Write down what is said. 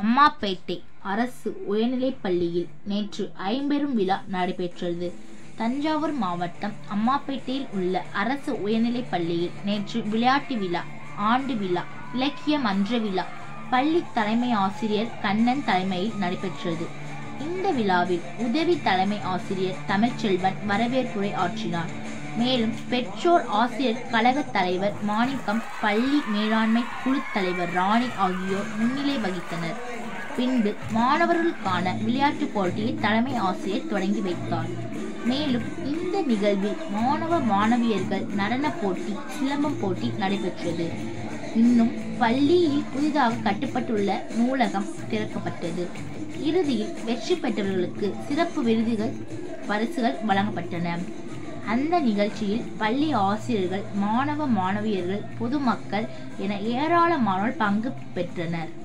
அம்மாப்பேட்டை அரசு உயர்நிலைப் பள்ளியில் நேற்று ஐம்பெரும் விழா நடைபெற்றது தஞ்சாவூர் மாவட்டம் அம்மாப்பேட்டையில் உள்ள அரசு உயர்நிலைப் பள்ளியில் நேற்று விளையாட்டு விழா ஆண்டு விழா இலக்கிய மன்ற விழா பள்ளி தலைமை ஆசிரியர் கண்ணன் தலைமையில் நடைபெற்றது இந்த விழாவில் உதவி தலைமை ஆசிரியர் தமிழ்ச்செல்வன் வரவேற்புரை ஆற்றினார் மேலும் பெற்றோர் ஆசிரியர் கழக தலைவர் மாணிக்கம் பள்ளி மேலாண்மை குழு தலைவர் ராணி ஆகியோர் முன்னிலை வகித்தனர் பின்பு மாணவர்களுக்கான விளையாட்டுப் போட்டியை தலைமை ஆசிரியர் தொடங்கி வைத்தார் மேலும் இந்த நிகழ்வில் மாணவ மாணவியர்கள் நடனப் போட்டி சிலம்பம் போட்டி நடைபெற்றது இன்னும் பள்ளியில் புதிதாக கட்டப்பட்டுள்ள நூலகம் திறக்கப்பட்டது இறுதியில் வெற்றி பெற்றவர்களுக்கு சிறப்பு விருதுகள் பரிசுகள் வழங்கப்பட்டன அந்த நிகழ்ச்சியில் பள்ளி ஆசிரியர்கள் மாணவ மாணவியர்கள் பொதுமக்கள் என ஏராளமானோர் பங்கு பெற்றனர்